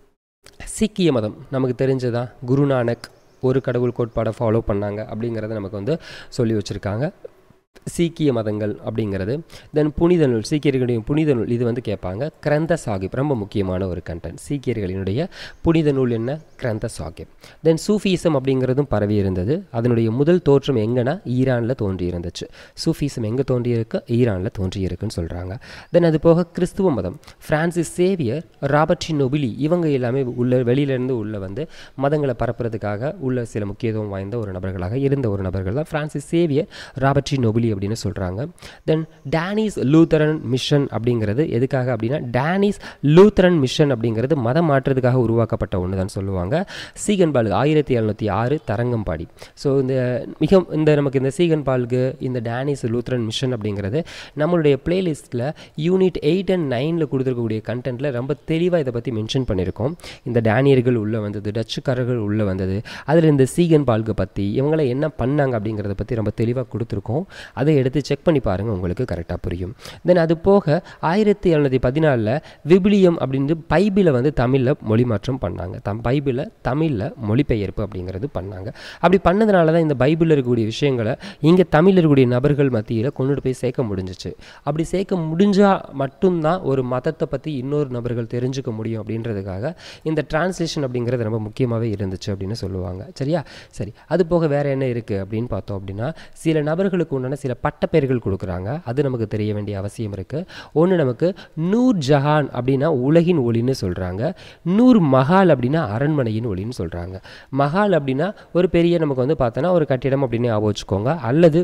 சீக்கிய மதம் நமக்கு தெரிஞ்சதா குருநானக் ஒரு கடவுள் கோட்பாடை ஃபாலோ பண்ணாங்க அப்படிங்கிறத நமக்கு வந்து சொல்லி வச்சுருக்காங்க சீக்கிய மதங்கள் அப்படிங்கிறது தென் புனித நூல் சீக்கியர்களுடைய புனித நூல் இது வந்து கேட்பாங்க கிரந்த சாகிப் ரொம்ப முக்கியமான ஒரு கண்டென்ட் சீக்கியர்களினுடைய புனித நூல் என்ன கிரந்த சாகிப் தென் சூஃபிசம் அப்படிங்கிறதும் பரவி இருந்தது அதனுடைய முதல் தோற்றம் எங்கன்னா ஈரானில் தோன்றி இருந்துச்சு சூஃபிசம் எங்கே தோன்றியிருக்கு ஈரானில் தோன்றியிருக்குன்னு சொல்கிறாங்க தென் அது போக கிறிஸ்துவ மதம் பிரான்சிஸ் சேவியர் ராபர்ட் நொபிலி இவங்க எல்லாமே உள்ள வெளியிலேருந்து உள்ள வந்து மதங்களை பரப்புறதுக்காக உள்ள சில முக்கியத்துவம் வாய்ந்த ஒரு நபர்களாக இருந்த ஒரு நபர்கள் தான் பிரான்சிஸ் சேவியர் ராபர்ட் நொபிலி அப்படின்னு சொல்கிறாங்க தென் டேனிஸ் லூத்தரன் மிஷன் அப்படிங்கிறது எதுக்காக அப்படின்னா டேனிஸ் லூத்தரன் மிஷன் அப்படிங்கிறது மதம் மாற்றுறதுக்காக உருவாக்கப்பட்ட ஒன்று தான் சொல்லுவாங்க சீகன்பால் ஆயிரத்தி எழுநூற்றி ஆறு தரங்கம்பாடி ஸோ இந்த மிக இந்த நமக்கு இந்த சீகன்பால்கு இந்த டேனிஸ் லூத்தரன் மிஷன் அப்படிங்கிறது நம்மளுடைய பிளேலிஸ்ட்டில் யூனிட் எயிட் அண்ட் நைனில் கொடுத்துருக்கக்கூடிய கண்டென்ட்டில் ரொம்ப தெளிவாக இதை பற்றி மென்ஷன் பண்ணியிருக்கோம் இந்த டேனியர்கள் உள்ளே வந்தது டச்சுக்காரர்கள் உள்ளே வந்தது அதில் இந்த சீகன் பால்கை பற்றி இவங்கள என்ன பண்ணாங்க அப்படிங்கிறத பற்றி ரொம்ப தெளிவாக கொடுத்துருக்கோம் அதை எடுத்து செக் பண்ணி பாருங்கள் உங்களுக்கு கரெக்டாக புரியும் தென் அது போக ஆயிரத்தி எழுநூற்றி பதினாலில் விபிலியம் அப்படின்னு பைபிளை வந்து தமிழில் மொழிமாற்றம் பண்ணாங்க தம் பைபிளை தமிழில் மொழிபெயர்ப்பு அப்படிங்கிறது பண்ணாங்க அப்படி பண்ணதுனால தான் இந்த பைபிளில் இருக்கக்கூடிய விஷயங்களை இங்கே தமிழில் இருக்கக்கூடிய நபர்கள் மத்தியில் கொண்டுட்டு போய் சேர்க்க முடிஞ்சிச்சு அப்படி சேர்க்க முடிஞ்சால் மட்டும்தான் ஒரு மதத்தை பற்றி இன்னொரு நபர்கள் தெரிஞ்சுக்க முடியும் அப்படின்றதுக்காக இந்த டிரான்ஸ்லேஷன் அப்படிங்கிறது ரொம்ப முக்கியமாகவே இருந்துச்சு அப்படின்னு சொல்லுவாங்க சரியா சரி அது போக வேறு என்ன இருக்குது அப்படின்னு பார்த்தோம் அப்படின்னா சில நபர்களுக்கு உண்டான சில பட்டப்பெயர்கள் கொடுக்குறாங்க அது நமக்கு தெரிய வேண்டிய அவசியம் இருக்குது ஒன்று நமக்கு நூர் ஜஹான் அப்படின்னா உலகின் ஒளின்னு சொல்கிறாங்க நூர் மஹால் அப்படின்னா அரண்மனையின் ஒளின்னு சொல்கிறாங்க மஹால் அப்படின்னா ஒரு பெரிய நமக்கு வந்து பார்த்தோன்னா ஒரு கட்டிடம் அப்படின்னு ஞாபகம் வச்சுக்கோங்க அல்லது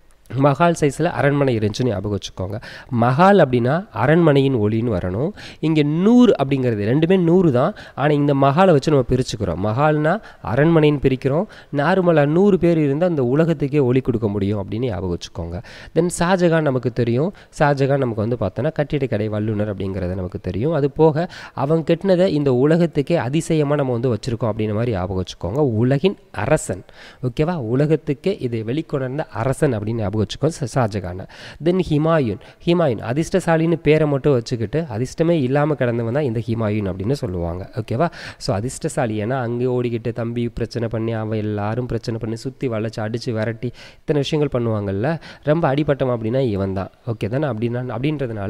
மஹால் சைஸில் அரண்மனை இருந்துச்சுன்னு ஞாபகம் வச்சுக்கோங்க மஹால் அப்படின்னா அரண்மனையின் ஒளின்னு வரணும் இங்கே நூறு அப்படிங்கிறது ரெண்டுமே நூறு தான் ஆனால் இந்த மஹாலை வச்சு நம்ம பிரிச்சுக்கிறோம் மஹால்னா அரண்மனைன்னு பிரிக்கிறோம் நார்மலாக நூறு பேர் இருந்தால் அந்த உலகத்துக்கே ஒளி கொடுக்க முடியும் அப்படின்னு ஞாபகம் வச்சுக்கோங்க தென் ஷாஜகான் நமக்கு தெரியும் ஷாஜகான் நமக்கு வந்து பார்த்தோன்னா கட்டிடக்கடை வல்லுனர் அப்படிங்கிறது நமக்கு தெரியும் அது போக அவங்க கட்டினதை இந்த உலகத்துக்கே அதிசயமாக நம்ம வந்து வச்சுருக்கோம் அப்படின்ற மாதிரி ஞாபகம் வச்சுக்கோங்க உலகின் அரசன் ஓகேவா உலகத்துக்கே இதை வெளிக்கொணர்ந்த அரசன் அப்படின்னு ஞாபகம் ஞாபகம் வச்சுக்கோ ஷாஜகானை தென் ஹிமாயூன் ஹிமாயூன் அதிர்ஷ்டசாலின்னு பேரை மட்டும் வச்சுக்கிட்டு அதிர்ஷ்டமே இல்லாமல் கிடந்தவன் தான் இந்த ஹிமாயூன் அப்படின்னு சொல்லுவாங்க ஓகேவா ஸோ அதிர்ஷ்டசாலி ஏன்னா அங்கே ஓடிக்கிட்டு தம்பி பிரச்சனை பண்ணி அவன் எல்லாரும் பிரச்சனை பண்ணி சுற்றி வளைச்சி அடித்து விரட்டி இத்தனை விஷயங்கள் பண்ணுவாங்கல்ல ரொம்ப அடிப்பட்டவன் அப்படின்னா இவன் தான் ஓகே தானே அப்படின்னா அப்படின்றதுனால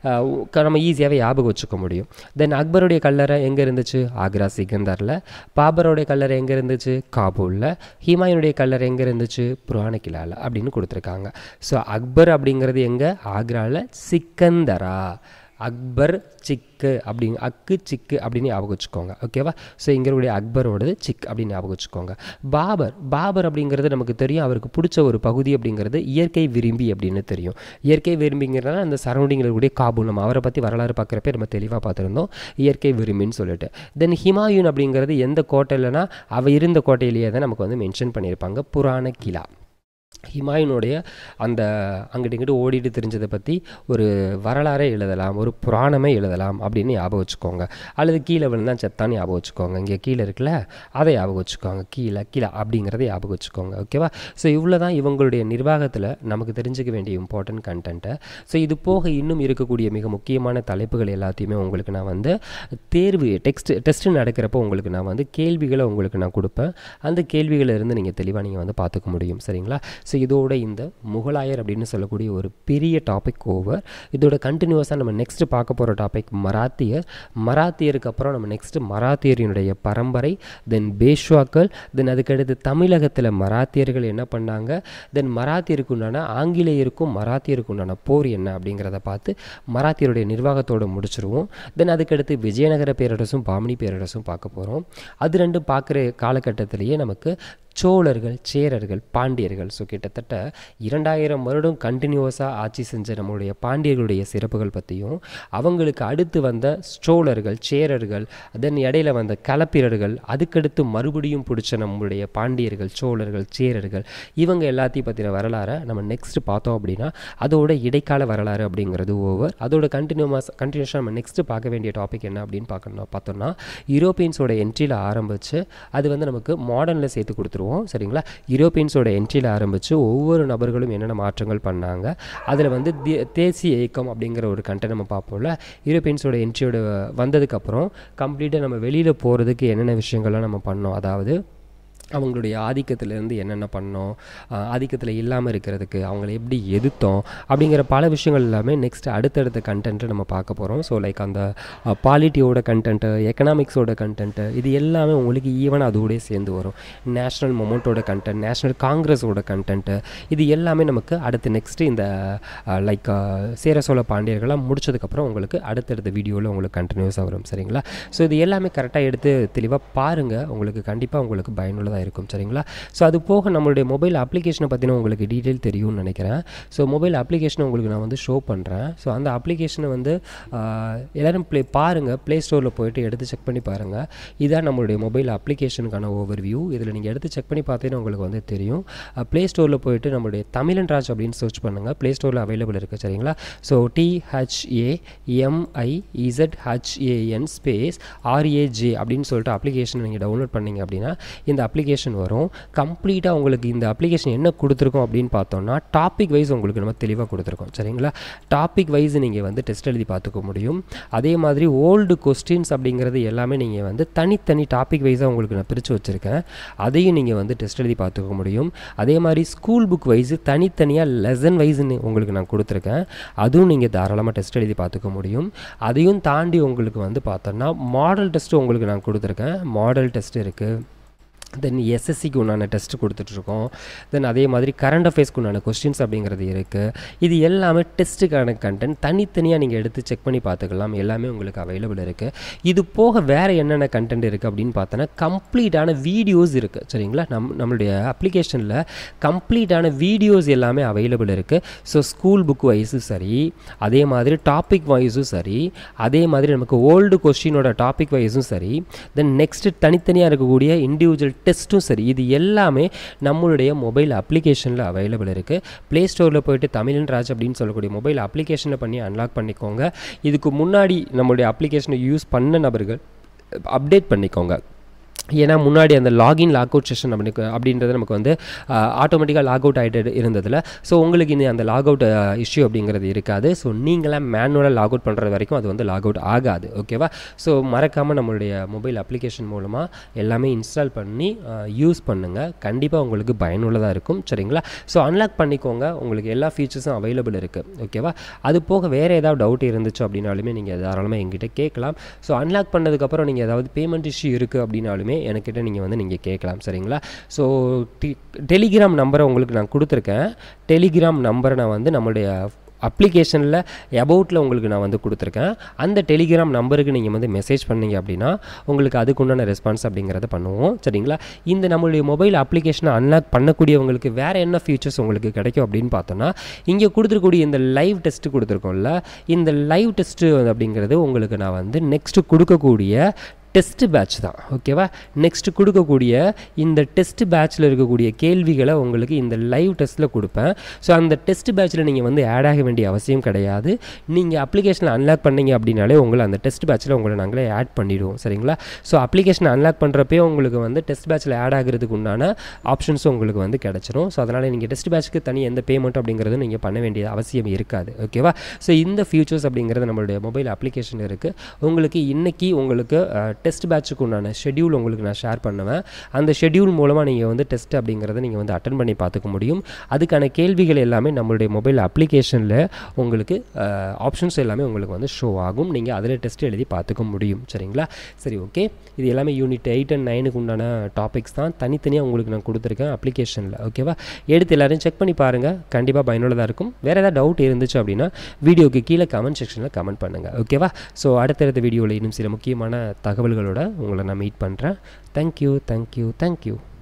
நம்ம ஈஸியாகவே ஞாபகம் வச்சுக்க முடியும் தென் அக்பருடைய கல்லறை எங்கே இருந்துச்சு ஆக்ரா சிகந்தரில் பாபருடைய கல்லறை எங்கே இருந்துச்சு காபூலில் ஹிமாயூனுடைய கல்லறை எங்கே இருந்துச்சு புராணக்கிலாவில் அப்படின்னு கொடுத்துருக்காங்க ஸோ அக்பர் அப்படிங்கிறது எங்கே ஆக்ராவில் சிக்கந்தரா அக்பர் சிக்கு அப்படி அக்கு சிக்கு அப்படின்னு ஞாபகம் வச்சுக்கோங்க ஓகேவா ஸோ இங்களுடைய அக்பரோடது சிக் அப்படின்னு ஞாபகம் வச்சுக்கோங்க பாபர் பாபர் அப்படிங்கிறது நமக்கு தெரியும் அவருக்கு பிடிச்ச ஒரு பகுதி அப்படிங்கிறது இயற்கை விரும்பி அப்படின்னு தெரியும் இயற்கை விரும்பிங்கிறனால அந்த சரௌண்டிங்கில் இருக்கக்கூடிய காபூல் நம்ம அவரை பற்றி வரலாறு பார்க்குறப்ப நம்ம தெளிவாக பார்த்துருந்தோம் இயற்கை விரும்பின்னு சொல்லிட்டு தென் ஹிமாயூன் அப்படிங்கிறது எந்த கோட்டையிலனா அவ இருந்த கோட்டையிலேயே தான் நமக்கு வந்து மென்ஷன் பண்ணியிருப்பாங்க புராண கிலா ஹிமாயூனுடைய அந்த அங்கிட்டு இங்கிட்டு ஓடிட்டு தெரிஞ்சதை பற்றி ஒரு வரலாறே எழுதலாம் ஒரு புராணமே எழுதலாம் அப்படின்னு ஞாபகம் வச்சுக்கோங்க அல்லது கீழே விழுந்தான் செத்தான்னு ஞாபகம் வச்சுக்கோங்க இங்கே கீழே இருக்குல்ல அதை ஞாபகம் வச்சுக்கோங்க கீழே கீழே அப்படிங்கிறத ஞாபகம் வச்சுக்கோங்க ஓகேவா ஸோ இவ்வளோ தான் இவங்களுடைய நிர்வாகத்தில் நமக்கு தெரிஞ்சுக்க வேண்டிய இம்பார்ட்டன்ட் கண்டென்ட்டை ஸோ இது போக இன்னும் இருக்கக்கூடிய மிக முக்கியமான தலைப்புகள் எல்லாத்தையுமே உங்களுக்கு நான் வந்து தேர்வு டெக்ஸ்ட் டெஸ்ட்டு நடக்கிறப்போ உங்களுக்கு நான் வந்து கேள்விகளை உங்களுக்கு நான் கொடுப்பேன் அந்த கேள்விகளை இருந்து நீங்கள் தெளிவாக நீங்கள் வந்து பார்த்துக்க முடியும் சரிங்களா ஸோ இதோட இந்த முகலாயர் அப்படின்னு சொல்லக்கூடிய ஒரு பெரிய டாபிக் ஓவர் இதோட கண்டினியூஸாக நம்ம நெக்ஸ்ட் பார்க்க போகிற டாபிக் மராத்தியர் மராத்தியருக்கு அப்புறம் நம்ம நெக்ஸ்ட் மராத்தியரினுடைய பரம்பரை தென் பேஷ்வாக்கள் தென் அதுக்கடுத்து தமிழகத்தில் மராத்தியர்கள் என்ன பண்ணாங்க தென் மராத்தியருக்கு உண்டான ஆங்கிலேயருக்கும் மராத்தியருக்கு உண்டான போர் என்ன அப்படிங்கிறத பார்த்து மராத்தியருடைய நிர்வாகத்தோடு முடிச்சிருவோம் தென் அதுக்கடுத்து விஜயநகர பேரரசும் பாமணி பேரரசும் பார்க்க போகிறோம் அது ரெண்டும் பார்க்குற காலகட்டத்திலேயே நமக்கு சோழர்கள் சேரர்கள் பாண்டியர்கள் ஸோ கிட்டத்தட்ட இரண்டாயிரம் வருடம் கண்டினியூஸாக ஆட்சி செஞ்ச நம்மளுடைய பாண்டியர்களுடைய சிறப்புகள் பற்றியும் அவங்களுக்கு அடுத்து வந்த சோழர்கள் சேரர்கள் தென் இடையில வந்த களப்பிரர்கள் அதுக்கடுத்து மறுபடியும் பிடிச்ச நம்மளுடைய பாண்டியர்கள் சோழர்கள் சேரர்கள் இவங்க எல்லாத்தையும் பற்றின வரலாறை நம்ம நெக்ஸ்ட் பார்த்தோம் அப்படின்னா அதோட இடைக்கால வரலாறு அப்படிங்கிறது ஓவர் அதோட கண்டினியூஸ் கண்டினியூஸாக நம்ம நெக்ஸ்ட் பார்க்க வேண்டிய டாபிக் என்ன அப்படின்னு பார்க்கணும் பார்த்தோம்னா யூரோப்பியன்ஸோட என்ட்ரியில் ஆரம்பித்து அது வந்து நமக்கு மாடர்னில் சேர்த்து கொடுத்துருவோம் சரிங்களா யூரோப்பியன்ஸோட என்ட்ரியில் ஆரம்பித்து ஒவ்வொரு நபர்களும் என்னென்ன மாற்றங்கள் பண்ணாங்க அதில் வந்து தேசிய இயக்கம் அப்படிங்கிற ஒரு கண்டென்ட் நம்ம பார்ப்போம்ல யூரோப்பியன்ஸோட என்ட்ரியோட வந்ததுக்கப்புறம் கம்ப்ளீட்டாக நம்ம வெளியில் போகிறதுக்கு என்னென்ன விஷயங்கள்லாம் நம்ம பண்ணோம் அதாவது அவங்களுடைய ஆதிக்கத்திலேருந்து என்னென்ன பண்ணோம் ஆதிக்கத்தில் இல்லாமல் இருக்கிறதுக்கு அவங்கள எப்படி எதிர்த்தோம் அப்படிங்கிற பல விஷயங்கள் எல்லாமே நெக்ஸ்ட் அடுத்தடுத்த கண்டென்ட்டை நம்ம பார்க்க போகிறோம் ஸோ லைக் அந்த பாலிட்டியோட கண்டென்ட்டு எக்கனாமிக்ஸோட கண்டென்ட்டு இது எல்லாமே உங்களுக்கு ஈவனாக அதோடய சேர்ந்து வரும் நேஷ்னல் மொமெண்ட்டோட கண்டென்ட் நேஷ்னல் காங்கிரஸோட கண்டென்ட்டு இது எல்லாமே நமக்கு அடுத்து நெக்ஸ்ட்டு இந்த லைக் சேர சோழ பாண்டியர்கள்லாம் முடிச்சதுக்கப்புறம் உங்களுக்கு அடுத்தடுத்த வீடியோவில் உங்களுக்கு கண்டினியூஸாக வரும் சரிங்களா ஸோ இது எல்லாமே கரெக்டாக எடுத்து தெளிவாக பாருங்கள் உங்களுக்கு கண்டிப்பாக உங்களுக்கு பயனுள்ளதாக தான் இருக்கும் சரிங்களா ஸோ அது போக நம்மளுடைய மொபைல் அப்ளிகேஷனை பற்றின உங்களுக்கு டீட்டெயில் தெரியும்னு நினைக்கிறேன் ஸோ மொபைல் அப்ளிகேஷனை உங்களுக்கு நான் வந்து ஷோ பண்ணுறேன் ஸோ அந்த அப்ளிகேஷனை வந்து எல்லோரும் ப்ளே பாருங்கள் ப்ளே ஸ்டோரில் போயிட்டு எடுத்து செக் பண்ணி பாருங்கள் இதான் நம்மளுடைய மொபைல் அப்ளிகேஷனுக்கான ஓவர் வியூ இதில் நீங்கள் எடுத்து செக் பண்ணி பார்த்தீங்கன்னா உங்களுக்கு வந்து தெரியும் ப்ளே ஸ்டோரில் போயிட்டு நம்மளுடைய தமிழன் ராஜ் அப்படின்னு சர்ச் பண்ணுங்கள் ப்ளே ஸ்டோரில் அவைலபிள் இருக்குது சரிங்களா so D H A M I Z H A N space R A J அப்படின்னு சொல்லிட்டு அப்ளிகேஷன் நீங்கள் டவுன்லோட் பண்ணிங்க அப்படின்னா இந்த அப்ளிகேஷன் அப்ளிகேஷன் வரும் கம்ப்ளீட்டாக உங்களுக்கு இந்த அப்ளிகேஷன் என்ன கொடுத்துருக்கோம் அப்படின்னு பார்த்தோம்னா டாபிக் வைஸ் உங்களுக்கு நம்ம தெளிவாக கொடுத்துருக்கோம் சரிங்களா டாபிக் வைஸ் நீங்கள் வந்து டெஸ்ட் எழுதி பார்த்துக்க முடியும் அதே மாதிரி ஓல்டு கொஸ்டின்ஸ் அப்படிங்கிறது எல்லாமே நீங்கள் வந்து தனித்தனி டாபிக் வைஸாக உங்களுக்கு நான் பிரித்து வச்சுருக்கேன் அதையும் நீங்கள் வந்து டெஸ்ட் எழுதி பார்த்துக்க முடியும் அதே மாதிரி ஸ்கூல் புக் வைஸ் தனித்தனியாக லெசன் வைஸ்னு உங்களுக்கு நான் கொடுத்துருக்கேன் அதுவும் நீங்கள் தாராளமாக டெஸ்ட் எழுதி பார்த்துக்க முடியும் அதையும் தாண்டி உங்களுக்கு வந்து பார்த்தோன்னா மாடல் டெஸ்ட்டு உங்களுக்கு நான் கொடுத்துருக்கேன் மாடல் டெஸ்ட் இருக்குது தென் எஸ்எஸ்சிக்கு உண்டான டெஸ்ட் கொடுத்துட்ருக்கோம் தென் அதே மாதிரி கரண்ட் அஃபேர்ஸ்க்கு உண்டான கொஸ்டின்ஸ் அப்படிங்கிறது இருக்குது இது எல்லாமே டெஸ்ட்டுக்கான கண்டென்ட் தனித்தனியாக நீங்கள் எடுத்து செக் பண்ணி பார்த்துக்கலாம் எல்லாமே உங்களுக்கு அவைலபிள் இருக்குது இது போக வேறு என்னென்ன கண்டென்ட் இருக்குது அப்படின்னு பார்த்தோன்னா கம்ப்ளீட்டான வீடியோஸ் இருக்குது சரிங்களா நம் நம்மளுடைய அப்ளிகேஷனில் கம்ப்ளீட்டான வீடியோஸ் எல்லாமே அவைலபிள் இருக்குது ஸோ ஸ்கூல் புக் வைஸும் சரி அதே மாதிரி டாபிக் வைஸும் சரி அதே மாதிரி நமக்கு ஓல்டு கொஸ்டினோட டாபிக் வைஸும் சரி தென் நெக்ஸ்ட்டு தனித்தனியாக இருக்கக்கூடிய இண்டிவிஜுவல் டெஸ்ட்டும் சரி இது எல்லாமே நம்மளுடைய மொபைல் அப்ளிகேஷனில் அவைலபிள் இருக்குது ப்ளே ஸ்டோரில் போயிட்டு தமிழன் ராஜ் அப்படின்னு சொல்லக்கூடிய மொபைல் அப்ளிகேஷனை பண்ணி அன்லாக் பண்ணிக்கோங்க இதுக்கு முன்னாடி நம்மளுடைய அப்ளிகேஷனை யூஸ் பண்ண நபர்கள் அப்டேட் பண்ணிக்கோங்க ஏன்னா முன்னாடி அந்த லாகின் லாக் அவுட் செஷன் அப்படி அப்படின்றது நமக்கு வந்து ஆட்டோமேட்டிக்காக லாக் அவுட் ஆகிட்டு இருந்ததில் ஸோ உங்களுக்கு இனி அந்த லாக் அவுட் இஷ்யூ அப்படிங்கிறது இருக்காது ஸோ நீங்களாம் மேனுவலாக லாக் அவுட் பண்ணுறது வரைக்கும் அது வந்து லாக் அவுட் ஆகாது ஓகேவா ஸோ மறக்காமல் நம்மளுடைய மொபைல் அப்ளிகேஷன் மூலமாக எல்லாமே இன்ஸ்டால் பண்ணி யூஸ் பண்ணுங்கள் கண்டிப்பாக உங்களுக்கு பயனுள்ளதாக இருக்கும் சரிங்களா ஸோ அன்லாக் பண்ணிக்கோங்க உங்களுக்கு எல்லா ஃபீச்சர்ஸும் அவைலபிள் இருக்குது ஓகேவா அது போக வேறு ஏதாவது டவுட் இருந்துச்சு அப்படின்னாலுமே நீங்கள் தாராளமாக எங்கிட்ட கேட்கலாம் ஸோ அன்லாக் பண்ணதுக்கப்புறம் நீங்கள் ஏதாவது பேமெண்ட் இஷ்யூ இருக்குது அப்படின்னாலுமே என்கிட்ட நீங்கள் வந்து நீங்கள் கேட்கலாம் சரிங்களா ஸோ டி டெலிகிராம் நம்பரை உங்களுக்கு நான் கொடுத்துருக்கேன் டெலிகிராம் நம்பரை நான் வந்து நம்மளுடைய அப்ளிகேஷனில் அபவுட்டில் உங்களுக்கு நான் வந்து கொடுத்துருக்கேன் அந்த டெலிகிராம் நம்பருக்கு நீங்கள் வந்து மெசேஜ் பண்ணீங்க அப்படின்னா உங்களுக்கு அதுக்குண்டான ரெஸ்பான்ஸ் அப்படிங்கிறத பண்ணுவோம் சரிங்களா இந்த நம்மளுடைய மொபைல் அப்ளிகேஷனை அன்லாக் பண்ணக்கூடியவங்களுக்கு வேறு என்ன ஃபீச்சர்ஸ் உங்களுக்கு கிடைக்கும் அப்படின்னு பார்த்தோன்னா இங்கே கொடுத்துருக்கூடிய இந்த லைவ் டெஸ்ட்டு கொடுத்துருக்கோம்ல இந்த லைவ் டெஸ்ட்டு அப்படிங்கிறது உங்களுக்கு நான் வந்து நெக்ஸ்ட்டு கொடுக்கக்கூடிய டெஸ்ட் பேட்ச் தான் ஓகேவா நெக்ஸ்ட் கொடுக்கக்கூடிய இந்த டெஸ்ட் பேட்ச்சில் இருக்கக்கூடிய கேள்விகளை உங்களுக்கு இந்த லைவ் டெஸ்ட்டில் கொடுப்பேன் ஸோ அந்த டெஸ்ட் பேட்ச்சில் நீங்கள் வந்து ஆட் ஆக வேண்டிய அவசியம் கிடையாது நீங்கள் அப்ளிகேஷனை அன்லாக் பண்ணீங்க அப்படின்னாலே உங்களை அந்த டெஸ்ட் பேட்ச்சில் உங்களை நாங்களே ஆட் பண்ணிவிடுவோம் சரிங்களா ஸோ அப்ளிகேஷனை அன்லாக் பண்ணுறப்பே உங்களுக்கு வந்து டெஸ்ட் பேட்ச்சில் ஆட் ஆகிறதுக்கு உண்டான ஆப்ஷன்ஸும் உங்களுக்கு வந்து கிடச்சிரும் ஸோ அதனால் நீங்கள் டெஸ்ட் பேட்ச்க்கு தனி எந்த பேமெண்ட் அப்படிங்கிறது நீங்கள் பண்ண வேண்டிய அவசியம் இருக்காது ஓகேவா ஸோ இந்த ஃபியூச்சர்ஸ் அப்படிங்கிறது நம்மளுடைய மொபைல் அப்ளிகேஷன் இருக்குது உங்களுக்கு இன்றைக்கி உங்களுக்கு டெஸ்ட் பேட்சுக்கு உண்டான ஷெடியூல் உங்களுக்கு நான் ஷேர் பண்ணுவேன் அந்த ஷெடியூல் மூலமாக நீங்கள் வந்து டெஸ்ட் அப்படிங்கிறத நீங்கள் வந்து அட்டன் பண்ணி பார்த்துக்க முடியும் அதுக்கான கேள்விகள் எல்லாமே நம்மளுடைய மொபைல் அப்ளிகேஷனில் உங்களுக்கு ஆப்ஷன்ஸ் எல்லாமே உங்களுக்கு வந்து ஷோ ஆகும் நீங்கள் அதில் டெஸ்ட் எழுதி பார்த்துக்க முடியும் சரிங்களா சரி ஓகே இது எல்லாமே யூனிட் எயிட் அண்ட் நைனுக்கு உண்டான டாபிக்ஸ் தான் தனித்தனியாக உங்களுக்கு நான் கொடுத்துருக்கேன் அப்ளிகேஷனில் ஓகேவா எடுத்து எல்லாரையும் செக் பண்ணி பாருங்கள் கண்டிப்பாக பயனுள்ளதாக இருக்கும் வேறு ஏதாவது டவுட் இருந்துச்சு அப்படின்னா வீடியோக்கு கீழே கமெண்ட் செக்ஷனில் கமெண்ட் பண்ணுங்கள் ஓகேவா ஸோ அடுத்தடுத்த வீடியோவில் இன்னும் சில முக்கியமான தகவல்களோட உங்களை நான் மீட் பண்ணுறேன் தேங்க்யூ தேங்க்யூ தேங்க்யூ